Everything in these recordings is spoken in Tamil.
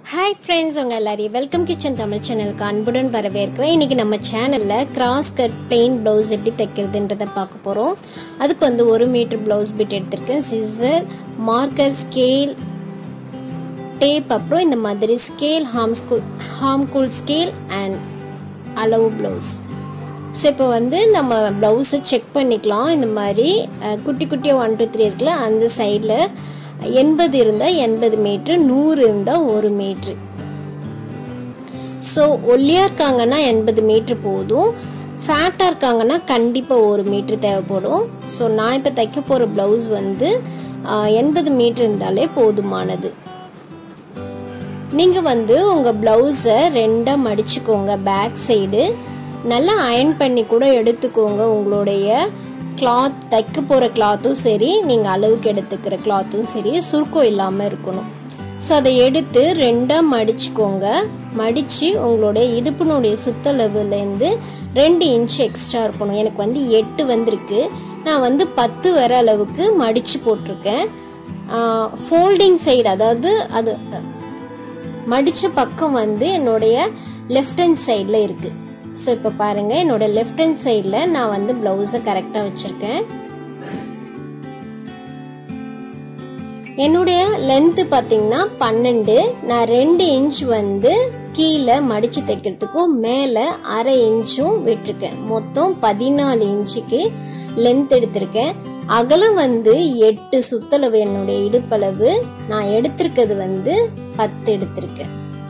ஹாய் ஃப்ரெண்ட்ஸ் உங்கள் எல்லாரையும் வெல்கம் கிச்சன் தமிழ் சேனலுக்கு அன்புடன் வரவேற்கிறேன் இன்றைக்கி நம்ம சேனலில் கிராஸ் கட் பிளெயின் ப்ளவுஸ் எப்படி தைக்கிறதுன்றதை பார்க்க போகிறோம் அதுக்கு வந்து ஒரு மீட்டர் ப்ளவுஸ் பிட் எடுத்திருக்கேன் சிசர் மார்க்கர் ஸ்கேல் டேப் அப்புறம் இந்த மாதிரி ஸ்கேல் ஹாம் ஸ்கூல் ஹாம் கூல் ஸ்கேல் அண்ட் அளவு ப்ளவுஸ் ஸோ இப்போ வந்து நம்ம ப்ளவுஸை செக் பண்ணிக்கலாம் இந்த மாதிரி அஹ், குட்டி குட்டியாக ஒன் டூ த்ரீ இருக்குல்ல அந்த சைடில் எண்பது இருந்தால் எண்பது மீட்ரு நூறு இருந்தால் ஒரு மீட்ரு ஸோ ஒல்லியாக இருக்காங்கன்னா எண்பது மீட்ரு போதும் ஃபேட்டாக இருக்காங்கன்னா கண்டிப்பாக ஒரு மீட்ரு தேவைப்படும் ஸோ நான் இப்போ தைக்க போகிற ப்ளவுஸ் வந்து எண்பது மீட்ரு இருந்தாலே போதுமானது நீங்கள் வந்து உங்கள் ப்ளவுஸை ரெண்டாக மடிச்சுக்கோங்க பேக் சைடு நல்லா அயன் பண்ணி கூட எடுத்துக்கோங்க உங்களுடைய கிளாத் தைக்க போகிற கிளாத்தும் சரி நீங்கள் அளவுக்கு எடுத்துக்கிற கிளாத்தும் சரி சுருக்கம் இல்லாமல் இருக்கணும் ஸோ அதை எடுத்து ரெண்டாக மடிச்சுக்கோங்க மடித்து உங்களுடைய இடுப்பினுடைய சுத்தளவுலேருந்து ரெண்டு இன்ச் எக்ஸ்ட்ரா இருக்கணும் எனக்கு வந்து எட்டு வந்திருக்கு நான் வந்து பத்து வர அளவுக்கு மடித்து போட்டிருக்கேன் ஃபோல்டிங் சைடு அதாவது அது மடித்த பக்கம் வந்து என்னுடைய லெஃப்ட் ஹேண்ட் சைடில் இருக்குது ஸோ இப்போ பாருங்கள் என்னோட லெஃப்ட் ஹேண்ட் சைடில் நான் வந்து ப்ளவுஸை கரெக்டாக வச்சுருக்கேன் என்னுடைய லென்த்து பார்த்தீங்கன்னா பன்னெண்டு நான் ரெண்டு இன்ச் வந்து கீழே மடித்து தைக்கிறதுக்கும் மேலே அரை இன்ச்சும் விட்டுருக்கேன் மொத்தம் பதினாலு இன்ச்சுக்கு லென்த் எடுத்திருக்கேன் அகலம் வந்து எட்டு சுத்தளவு என்னுடைய இடுப்பளவு நான் எடுத்திருக்கிறது வந்து பத்து எடுத்திருக்கேன்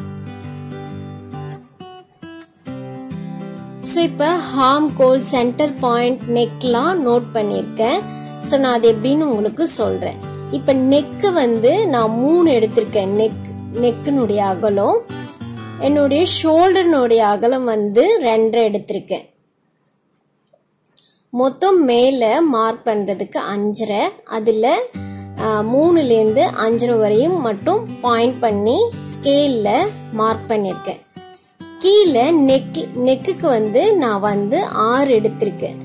ஸோ இப்போ ஹார்ம் கோல் சென்டர் பாயிண்ட் நெக்லாம் நோட் பண்ணியிருக்கேன் ஸோ நான் அது எப்படின்னு உங்களுக்கு சொல்கிறேன் இப்போ நெக்கு வந்து நான் மூணு எடுத்திருக்கேன் நெக் நெக்கினுடைய அகலம் என்னுடைய ஷோல்டர்னுடைய அகலம் வந்து ரெண்டரை எடுத்திருக்கேன் மொத்தம் மேலே மார்க் பண்ணுறதுக்கு அஞ்சரை அதில் மூணுலேருந்து அஞ்சரை வரையும் மட்டும் பாயிண்ட் பண்ணி ஸ்கேலில் மார்க் பண்ணியிருக்கேன் கீழே நெக் நெக்குக்கு வந்து நான் வந்து ஆறு எடுத்திருக்கேன்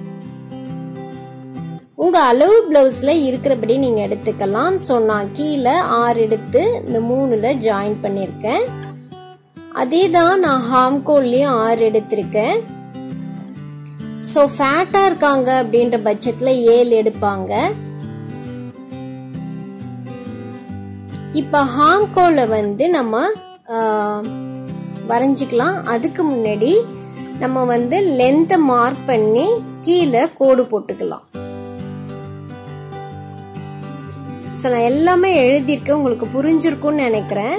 உங்க அளவு பிளவுஸ்ல இருக்கிறபடி நீங்க எடுத்துக்கலாம் ஸோ நான் கீழே ஆறு எடுத்து இந்த மூணுல ஜாயின் பண்ணியிருக்கேன் அதே தான் நான் ஹாம்கோல்லையும் ஆறு எடுத்திருக்கேன் ஸோ ஃபேட்டா இருக்காங்க அப்படின்ற பட்சத்துல ஏழு எடுப்பாங்க இப்போ ஹாம்கோல வந்து நம்ம ஆஹ், வரைஞ்சிக்கலாம் அதுக்கு முன்னாடி நம்ம வந்து லென்த்தை மார்க் பண்ணி கீழே கோடு போட்டுக்கலாம் ஸோ நான் எல்லாமே எழுதியிருக்கேன் உங்களுக்கு புரிஞ்சிருக்கும்னு நினைக்கிறேன்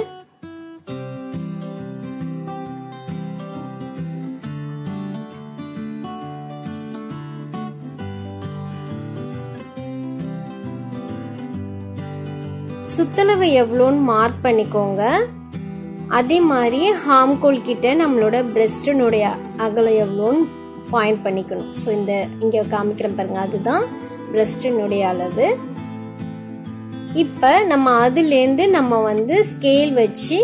சுத்தளவு எவ்வளோன்னு மார்க் பண்ணிக்கோங்க அதே மாதிரி ஹாம்கோல் கிட்ட நம்மளோட பிரஸ்டனுடைய அகலம் எவ்வளோன்னு பாயிண்ட் பண்ணிக்கணும் ஸோ இந்த இங்கே காமிக்கிறேன் பாருங்க அதுதான் பிரஸ்டனுடைய அளவு இப்போ நம்ம அதுலேருந்து நம்ம வந்து ஸ்கேல் வச்சு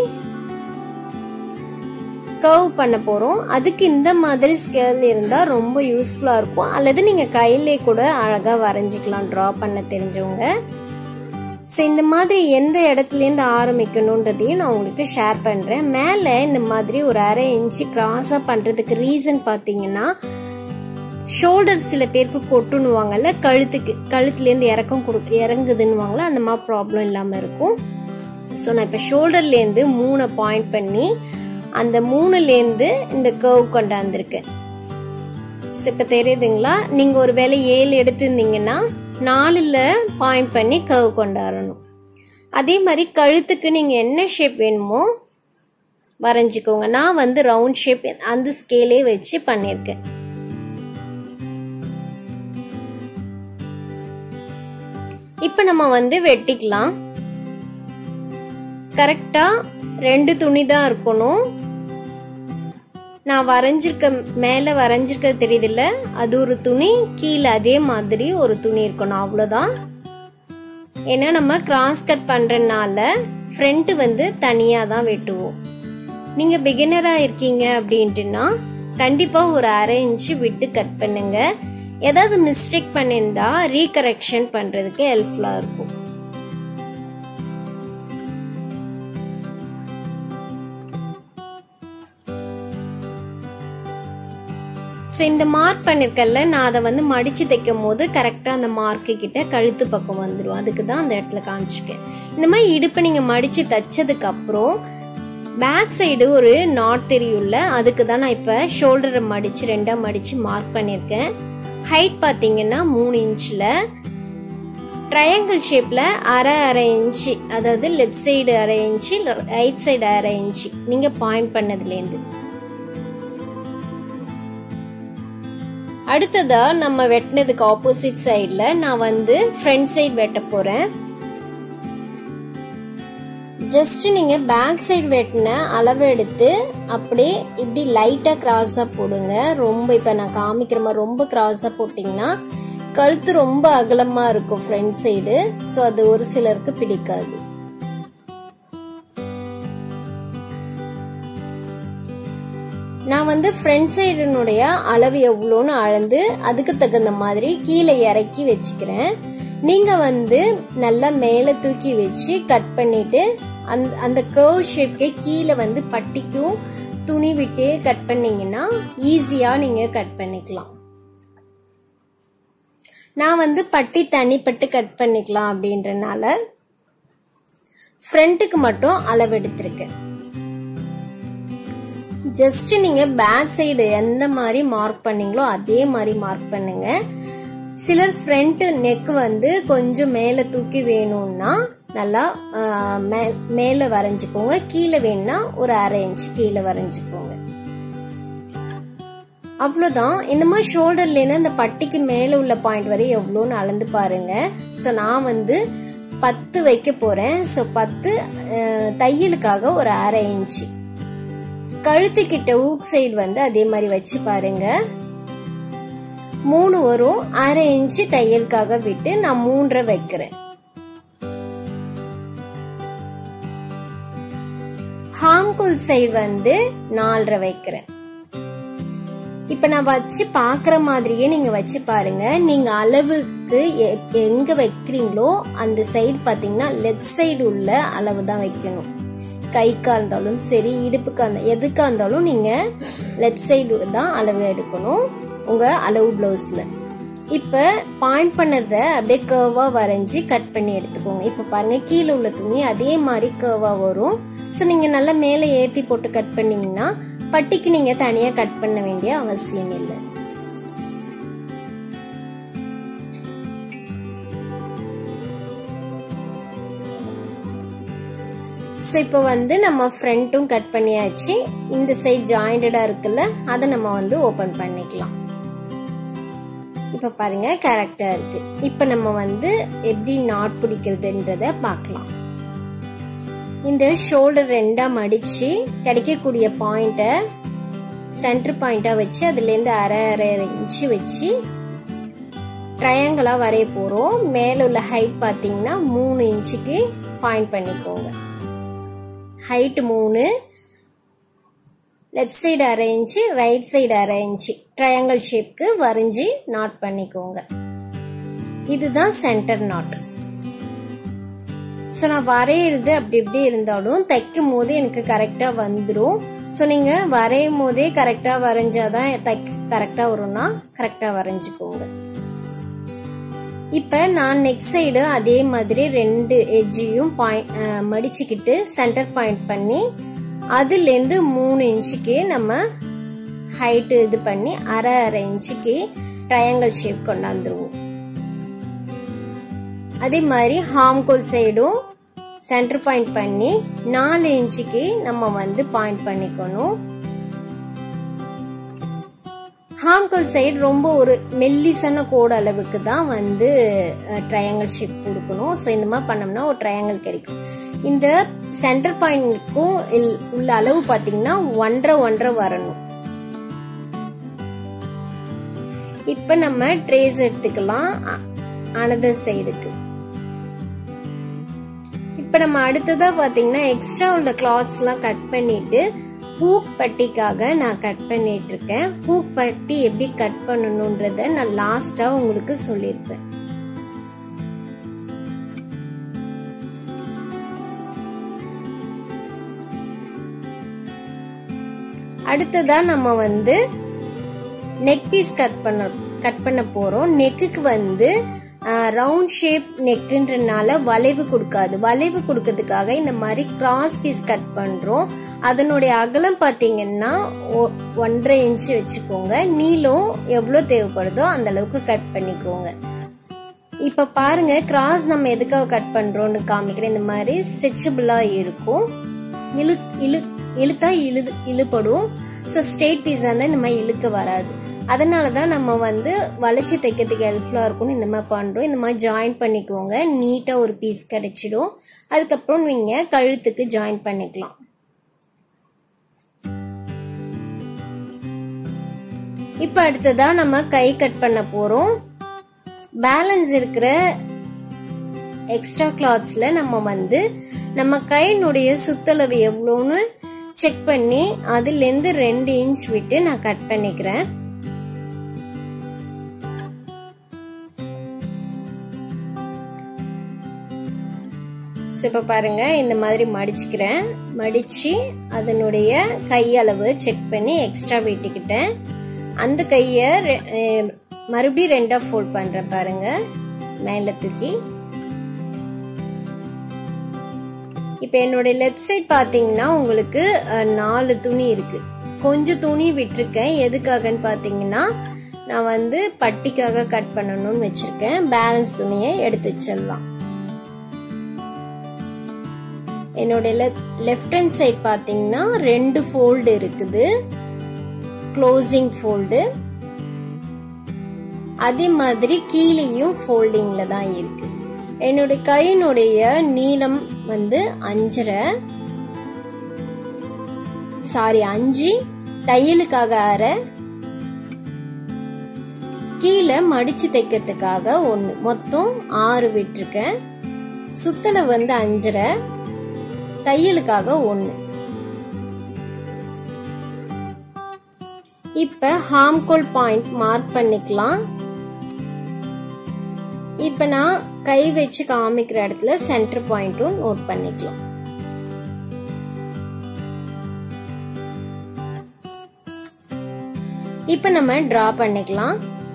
கர்வ் பண்ண போகிறோம் அதுக்கு இந்த மாதிரி ஸ்கேல் இருந்தால் ரொம்ப யூஸ்ஃபுல்லாக இருக்கும் அல்லது நீங்கள் கையிலே கூட அழகாக வரைஞ்சிக்கலாம் ட்ரா பண்ண தெரிஞ்சவங்க ஸோ இந்த மாதிரி எந்த இடத்துலேருந்து ஆரம்பிக்கணுன்றதையும் நான் உங்களுக்கு ஷேர் பண்ணுறேன் மேலே இந்த மாதிரி ஒரு அரை இன்ச்சு கிராஸாக பண்ணுறதுக்கு ரீசன் பார்த்தீங்கன்னா ஷோல்டர் சில பேருக்கு கொட்டுன்னுவாங்கல்ல கழுத்துக்கு கழுத்துலேருந்து இறக்கம் கொடு இறங்குதுன்னுவாங்களா அந்த மாதிரி ப்ராப்ளம் இல்லாமல் இருக்கும் ஸோ நான் இப்போ ஷோல்டர்லேருந்து மூணை பாயிண்ட் பண்ணி அந்த மூணுலேருந்து இந்த கர்வ் கொண்டாந்துருக்கேன் ஸோ இப்போ தெரியுதுங்களா நீங்கள் ஒரு வேளை ஏழு எடுத்திருந்தீங்கன்னா நாலில் பாயிண்ட் பண்ணி கர்வ் கொண்டாடணும் அதே மாதிரி கழுத்துக்கு நீங்கள் என்ன ஷேப் வேணுமோ வரைஞ்சிக்கோங்க நான் வந்து ரவுண்ட் ஷேப் அந்த ஸ்கேலே வச்சு பண்ணியிருக்கேன் இப்போ நம்ம வந்து வெட்டிக்கலாம் கரெக்டாக ரெண்டு துணி தான் இருக்கணும் நான் வரைஞ்சிருக்க மேலே வரைஞ்சிருக்கிறது தெரியுதுல்ல அது ஒரு துணி கீழே அதே மாதிரி ஒரு துணி இருக்கணும் அவ்வளோதான் ஏன்னா நம்ம கிராஸ் கட் பண்ணுறதுனால ஃப்ரண்ட் வந்து தனியாக தான் வெட்டுவோம் நீங்கள் பிகினராக இருக்கீங்க அப்படின்ட்டுனா கண்டிப்பாக ஒரு அரை இன்ச்சு விட்டு கட் பண்ணுங்க ஏதாவது மிஸ்டேக் பண்ணியிருந்தா ரீகரெக்ஷன் பண்ணுறதுக்கு ஹெல்ப்ஃபுல்லாக இருக்கும் ஸோ இந்த மார்க் பண்ணிருக்கல நான் அதை வந்து மடிச்சு தைக்கும் போது கரெக்டாக அந்த மார்க்கு கிட்ட கழுத்து பக்கம் வந்துடும் அதுக்கு தான் அந்த இடத்துல காமிச்சிருக்கேன் இந்த மாதிரி இடுப்பை நீங்கள் மடிச்சு தைச்சதுக்கு அப்புறம் பேக் சைடு ஒரு நாட் தெரியும்ல அதுக்கு தான் நான் இப்போ ஷோல்டரை மடிச்சு ரெண்டாக மடிச்சு மார்க் பண்ணியிருக்கேன் ஹைட் பார்த்தீங்கன்னா மூணு இன்ச்சில் ட்ரையாங்கிள் ஷேப்ல அரை அரை இன்ச்சு அதாவது லெஃப்ட் சைடு அரை இன்ச்சு ரைட் சைடு அரை இன்ச்சு நீங்க பாயிண்ட் பண்ணதுலேருந்து அடுத்ததா நம்ம வெட்டினதுக்கு ஆப்போசிட் சைடில் நான் வந்து ஃப்ரண்ட் சைடு வெட்ட போறேன் ஜஸ்ட் நீங்க பேக் சைடு வெட்டின அளவு எடுத்து அப்படியே இப்படி லைட்டா கிராஸா போடுங்க ரொம்ப இப்ப நான் காமிக்கிற மாதிரி ரொம்ப கிராஸா போட்டீங்கன்னா கழுத்து ரொம்ப அகலமா இருக்கும் ஃப்ரண்ட் சைடு ஸோ அது ஒரு சிலருக்கு பிடிக்காது நான் வந்து ஃப்ரண்ட் சைடுனுடைய அளவு எவ்வளோன்னு அளந்து அதுக்கு தகுந்த மாதிரி கீழே இறக்கி வச்சுக்கிறேன் நீங்க வந்து நல்லா மேலே தூக்கி வச்சு கட் பண்ணிட்டு அந்த அந்த கர்வ் ஷேப்கே கீழே வந்து பட்டிக்கும் துணி விட்டு கட் பண்ணீங்கன்னா ஈஸியா நீங்க கட் பண்ணிக்கலாம் நான் வந்து பட்டி தனிப்பட்டு கட் பண்ணிக்கலாம் அப்படின்றனால ஃப்ரண்ட்டுக்கு மட்டும் அளவு எடுத்திருக்கேன் ஜஸ்ட் நீங்க பேக் சைடு எந்த மாதிரி மார்க் பண்ணீங்களோ அதே மாதிரி மார்க் பண்ணுங்க சிலர் ஃப்ரண்ட் நெக் வந்து கொஞ்சம் மேலே தூக்கி வேணும்னா நல்லா மேலே வரைஞ்சுக்கோங்க கீழே வேணும்னா ஒரு அரை இன்ச் கீழே வரைஞ்சுக்கோங்க அவ்வளோதான் இந்த மாதிரி ஷோல்டர்லேருந்து அந்த பட்டிக்கு மேலே உள்ள பாயிண்ட் வரை எவ்வளோன்னு அளந்து பாருங்க ஸோ நான் வந்து பத்து வைக்க போகிறேன் ஸோ பத்து தையலுக்காக ஒரு அரை இன்ச்சு கழுத்துக்கிட்ட ஊக் சைடு வந்து அதே மாதிரி வச்சு பாருங்க மூணு வரும் அரை இன்ச்சு தையலுக்காக விட்டு நான் மூன்றரை வைக்கிறேன் ஹாம்குல் சைடு வந்து நாலரை வைக்கிறேன் இப்ப நான் வச்சு பாக்குற மாதிரியே நீங்க வச்சு பாருங்க நீங்க அளவுக்கு எங்க வைக்கிறீங்களோ அந்த சைடு பாத்தீங்கன்னா லெஃப்ட் சைடு உள்ள அளவு தான் வைக்கணும் கைக்கா இருந்தாலும் சரி இடுப்புக்கா இருந்தா எதுக்கா இருந்தாலும் நீங்க லெஃப்ட் சைடு தான் அளவு எடுக்கணும் உங்க அளவு பிளவுஸ்ல இப்ப பாயிண்ட் பண்ணதை அப்படியே கர்வா வரைஞ்சி கட் பண்ணி எடுத்துக்கோங்க இப்ப பாருங்க கீழே உள்ள துணி அதே மாதிரி கர்வா வரும் ஸோ நீங்க நல்லா மேலே ஏத்தி போட்டு கட் பண்ணீங்கன்னா பட்டிக்கு நீங்க தனியா கட் பண்ண வேண்டிய அவசியம் இல்லை ஸோ இப்போ வந்து நம்ம ஃப்ரண்ட்டும் கட் பண்ணியாச்சு இந்த சைட் ஜாயிண்டடா இருக்குல்ல அதை நம்ம வந்து ஓபன் பண்ணிக்கலாம் இப்போ பாருங்க கரெக்டா இருக்கு இப்போ நம்ம வந்து எப்படி நாட் பிடிக்கிறதுன்றத பார்க்கலாம் இந்த ஷோல்டர் ரெண்டா மடிச்சு கிடைக்கக்கூடிய பாயிண்ட்டை சென்டர் பாயிண்டா வச்சு அதுலேருந்து அரை அரை இன்ச்சு வச்சு ட்ரையாங்கிளா வரைய போறோம் மேல உள்ள ஹைட் பார்த்தீங்கன்னா மூணு இன்ச்சுக்கு பாயிண்ட் பண்ணிக்கோங்க ஹைட் மூணு லெஃப்ட் சைடு அரை இன்ச்சு ரைட் சைடு அரை இன்ச்சு ட்ரையாங்கிள் ஷேப்க்கு வரைஞ்சி நாட் பண்ணிக்கோங்க இதுதான் சென்டர் நாட் ஸோ நான் வரையிறது அப்படி இப்படி இருந்தாலும் தைக்கும் போது எனக்கு கரெக்டாக வந்துடும் ஸோ நீங்கள் வரையும் போதே கரெக்டாக வரைஞ்சாதான் தைக்க கரெக்டாக வரும்னா கரெக்டாக வரைஞ்சிக்கோங்க இப்போ நான் நெக் சைடு அதே மாதிரி ரெண்டு எட்ஜையும் பாயிண்ட் மடிச்சுக்கிட்டு சென்டர் பாயிண்ட் பண்ணி அதுலேருந்து மூணு இன்ச்சுக்கு நம்ம ஹைட்டு இது பண்ணி அரை அரை இன்ச்சுக்கு ட்ரையாங்கிள் ஷேப் கொண்டாந்துருவோம் அதே மாதிரி ஹாம்கோல் சைடும் சென்டர் பாயிண்ட் பண்ணி நாலு இன்ச்சுக்கு நம்ம வந்து பாயிண்ட் பண்ணிக்கணும் ஹாம்கோல் சைடு ரொம்ப ஒரு மெல்லிசான கோடு அளவுக்கு தான் வந்து ட்ரையாங்கிள் ஷேப் கொடுக்கணும் ஸோ இந்த மாதிரி பண்ணோம்னா ஒரு ட்ரையாங்கிள் கிடைக்கும் இந்த சென்டர் பாயிண்ட்க்கும் உள்ள அளவு பார்த்தீங்கன்னா ஒன்றரை ஒன்றரை வரணும் இப்போ நம்ம ட்ரேஸ் எடுத்துக்கலாம் அனதர் சைடுக்கு இப்போ நம்ம அடுத்ததாக பார்த்தீங்கன்னா எக்ஸ்ட்ரா உள்ள கிளாத்ஸ்லாம் கட் பண்ணிட்டு ஹூக் பட்டிக்காக நான் கட் பண்ணிட்டு இருக்கேன் ஹூக் பட்டி எப்படி கட் பண்ணணுன்றத நான் லாஸ்டா உங்களுக்கு சொல்லியிருப்பேன் அடுத்ததா நம்ம வந்து நெக் பீஸ் கட் பண்ண கட் பண்ண போறோம் நெக்குக்கு வந்து ரவுண்ட் ஷேப் நெக்குன்றனால வளைவு கொடுக்காது வளைவு கொடுக்கறதுக்காக இந்த மாதிரி கிராஸ் பீஸ் கட் பண்றோம் அதனுடைய அகலம் பாத்தீங்கன்னா ஒ- ஒன்றரை இன்ச் வச்சுக்கோங்க நீளம் எவ்வளவு தேவைப்படுதோ அந்த அளவுக்கு கட் பண்ணிக்கோங்க இப்ப பாருங்க கிராஸ் நம்ம எதுக்காக கட் பண்றோம்னு காமிக்கிறேன் இந்த மாதிரி ஸ்ட்ரெச்சபிளா இருக்கும் இழு இழு இழுத்தா இழு இழுப்படும் ஸோ ஸ்ட்ரெயிட் பீஸ் இருந்தால் இந்த மாதிரி இழுக்க வராது அதனால தான் நம்ம வந்து வளைச்சி தைக்கிறதுக்கு ஹெல்ப்ஃபுல்லாக இருக்கும்னு இந்த மாதிரி பண்ணுறோம் இந்த மாதிரி ஜாயின் பண்ணிக்கோங்க நீட்டாக ஒரு பீஸ் கிடைச்சிடும் அதுக்கப்புறம் நீங்கள் கழுத்துக்கு ஜாயின் பண்ணிக்கலாம் இப்போ அடுத்ததா நம்ம கை கட் பண்ண போகிறோம் பேலன்ஸ் இருக்கிற எக்ஸ்ட்ரா கிளாத்ஸ்ல நம்ம வந்து நம்ம கையினுடைய சுத்தளவு எவ்வளோன்னு செக் பண்ணி அதுலேருந்து ரெண்டு இன்ச் விட்டு நான் கட் பண்ணிக்கிறேன் ஸோ இப்போ பாருங்க இந்த மாதிரி மடிச்சுக்கிறேன் மடிச்சு அதனுடைய கையளவு செக் பண்ணி எக்ஸ்ட்ரா விட்டுக்கிட்டேன் அந்த கையை ரெ- அஹ் மறுபடியும் ரெண்டாக ஃபோல்ட் பண்ணுறேன் பாருங்க மேலே தூக்கி இப்போ என்னுடைய லெஃப்ட் சைட் பார்த்தீங்கன்னா உங்களுக்கு அஹ், நாலு துணி இருக்கு கொஞ்சம் துணி விட்டிருக்கேன் எதுக்காகன்னு பார்த்தீங்கன்னா நான் வந்து பட்டிக்காக கட் பண்ணணும்னு வச்சிருக்கேன் பேலன்ஸ் துணியை எடுத்து வச்சிடலாம் என்னோட லெஃப்ட் ஹேண்ட் சைட் பார்த்தீங்கன்னா ரெண்டு ஃபோல்டு இருக்குது க்ளோசிங் ஃபோல்டு அதே மாதிரி கீழேயும் ஃபோல்டிங்ல தான் இருக்கு என்னுடைய கையினுடைய நீளம் வந்து அஞ்சரை சாரி அஞ்சு தையலுக்காக அரை கீழே மடிச்சு தைக்கிறதுக்காக ஒன்று மொத்தம் ஆறு விட்டிருக்கேன் சுத்தலை வந்து அஞ்சரை தையலுக்காக ஒன்று இப்ப ஹார்ம்கோல் பாயிண்ட் மார்க் பண்ணிக்கலாம் இப்ப நான் கை வச்சு காமிக்கிற இடத்துல சென்டர் பாயிண்ட்டும் நோட் பண்ணிக்கலாம் இப்ப நம்ம டிரா பண்ணிக்கலாம்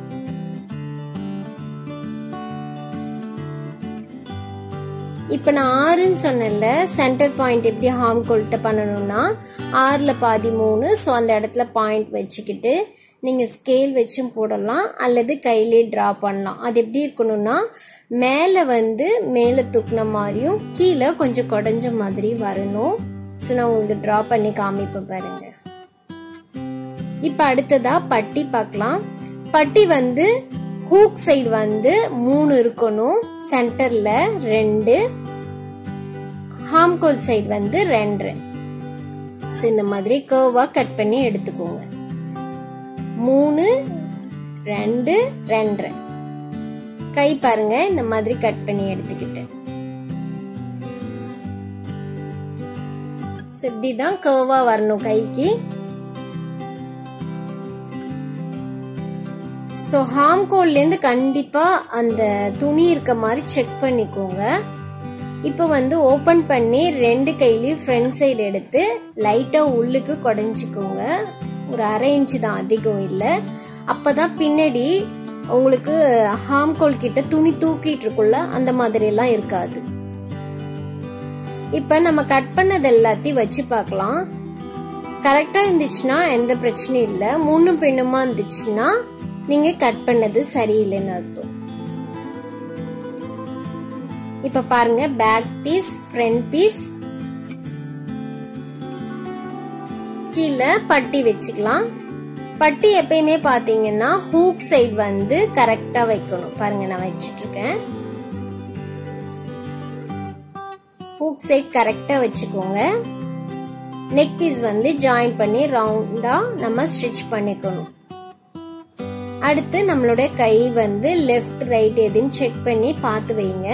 இப்ப நான் ஆறுன்னு சொன்னேன்ல சென்டர் பாயிண்ட் எப்படி ஹார்ம் கொல்ட்ட பண்ணணும்னா ஆறுல பாதி மூணு ஸோ அந்த இடத்துல பாயிண்ட் வச்சுக்கிட்டு நீங்க ஸ்கேல் வச்சும் போடலாம் அல்லது கையிலே டிரா பண்ணலாம் அது எப்படி இருக்கணும்னா மேலே வந்து மேலே தூக்குன மாதிரியும் கீழே கொஞ்சம் குடஞ்ச மாதிரி வரணும் ஸோ நான் உங்களுக்கு டிரா பண்ணி காமிப்பேன் பாருங்க இப்போ அடுத்ததா பட்டி பார்க்கலாம் பட்டி வந்து ஹூக் சைடு வந்து மூணு இருக்கணும் சென்டர்ல ரெண்டு ஹாம்கோல் சைடு வந்து ரெண்டு ஸோ இந்த மாதிரி கர்வா கட் பண்ணி எடுத்துக்கோங்க மூணு ரெண்டு ரெண்டு கை பாருங்க இந்த மாதிரி கட் பண்ணி எடுத்துக்கிட்டேன் ஸோ இப்படிதான் கர்வா வரணும் கைக்கு ஸோ ஹாம்கோல்லேருந்து கண்டிப்பாக அந்த துணி இருக்க மாதிரி செக் பண்ணிக்கோங்க இப்போ வந்து ஓப்பன் பண்ணி ரெண்டு கையிலையும் ஃப்ரண்ட் சைடு எடுத்து லைட்டாக உள்ளுக்கு குடஞ்சிக்கோங்க ஒரு அரை இன்ச்சு தான் அதிகம் இல்லை அப்போ தான் பின்னாடி உங்களுக்கு ஹாம்கோல் கிட்ட துணி தூக்கிட்டு இருக்குள்ள அந்த மாதிரி எல்லாம் இருக்காது இப்போ நம்ம கட் பண்ணது எல்லாத்தையும் வச்சு பார்க்கலாம் கரெக்டாக இருந்துச்சுன்னா எந்த பிரச்சனையும் இல்லை முன்னும் பின்னுமா இருந்துச்சுன்னா நீங்க கட் பண்ணது சரியில்லைன்னு அர்த்தம் இப்ப பாருங்க பேக் பீஸ் ஃப்ரண்ட் பீஸ் கீழே பட்டி வச்சுக்கலாம் பட்டி எப்பயுமே பாத்தீங்கன்னா ஹூக் சைடு வந்து கரெக்டா வைக்கணும் பாருங்க நான் வச்சிட்டு இருக்கேன் ஹூக் சைடு கரெக்டா வச்சுக்கோங்க நெக் பீஸ் வந்து ஜாயின் பண்ணி ரவுண்டா நம்ம ஸ்டிச் பண்ணிக்கணும் அடுத்து நம்மளுடைய கை வந்து லெஃப்ட் ரைட் எதுன்னு செக் பண்ணி பார்த்து வைங்க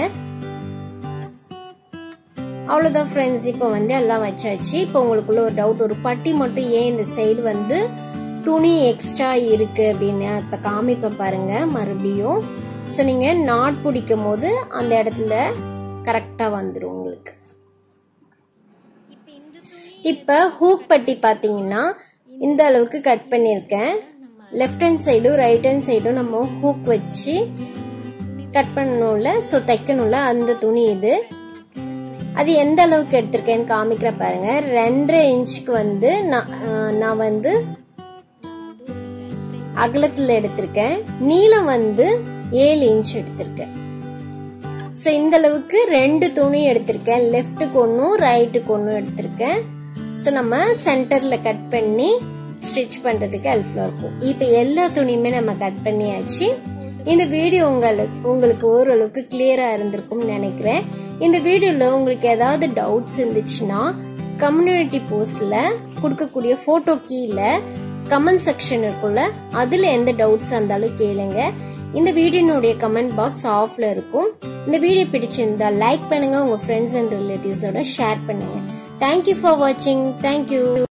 அவ்வளோதான் ஃப்ரெண்ட்ஸ் இப்போ வந்து எல்லாம் வச்சாச்சு இப்போ உங்களுக்குள்ள ஒரு டவுட் ஒரு பட்டி மட்டும் ஏன் இந்த சைடு வந்து துணி எக்ஸ்ட்ரா இருக்கு அப்படின்னு இப்போ காமிப்பேன் பாருங்க மறுபடியும் ஸோ நீங்கள் நாட் பிடிக்கும் போது அந்த இடத்துல கரெக்டாக வந்துடும் உங்களுக்கு இப்போ ஹூக் பட்டி பார்த்தீங்கன்னா இந்த அளவுக்கு கட் பண்ணியிருக்கேன் லெஃப்ட் ஹேண்ட் சைடும் ரைட் ஹேண்ட் சைடும் நம்ம ஹூக் வச்சு கட் பண்ணணும்ல ஸோ தைக்கணும்ல அந்த துணி இது அது எந்த அளவுக்கு எடுத்திருக்கேன்னு காமிக்கிற பாருங்க ரெண்டரை இன்ச்சுக்கு வந்து நான் நான் வந்து அகலத்தில் எடுத்திருக்கேன் நீளம் வந்து ஏழு இன்ச் எடுத்திருக்கேன் ஸோ இந்த அளவுக்கு ரெண்டு துணி எடுத்திருக்கேன் லெஃப்ட்டுக்கு ஒன்றும் ரைட்டுக்கு ஒன்றும் எடுத்திருக்கேன் ஸோ நம்ம சென்டரில் கட் பண்ணி ஸ்டிச் பண்ணுறதுக்கு ஹெல்ப்ஃபுல்லாக இருக்கும் இப்போ எல்லா துணியுமே நம்ம கட் பண்ணியாச்சு இந்த வீடியோ உங்களுக்கு உங்களுக்கு ஓரளவுக்கு கிளியராக இருந்திருக்கும்னு நினைக்கிறேன் இந்த வீடியோவில் உங்களுக்கு ஏதாவது டவுட்ஸ் இருந்துச்சுன்னா கம்யூனிட்டி போஸ்டில் கொடுக்கக்கூடிய ஃபோட்டோ கீழே கமெண்ட் செக்ஷன் இருக்கும்ல அதில் எந்த டவுட்ஸ் இருந்தாலும் கேளுங்க இந்த வீடியோனுடைய கமெண்ட் பாக்ஸ் ஆஃப்ல இருக்கும் இந்த வீடியோ பிடிச்சிருந்தா லைக் பண்ணுங்க உங்க ஃப்ரெண்ட்ஸ் அண்ட் ரிலேட்டிவ்ஸோட ஷேர் பண்ணுங்க தேங்க்யூ ஃபார் வாட்சிங் தேங்க்யூ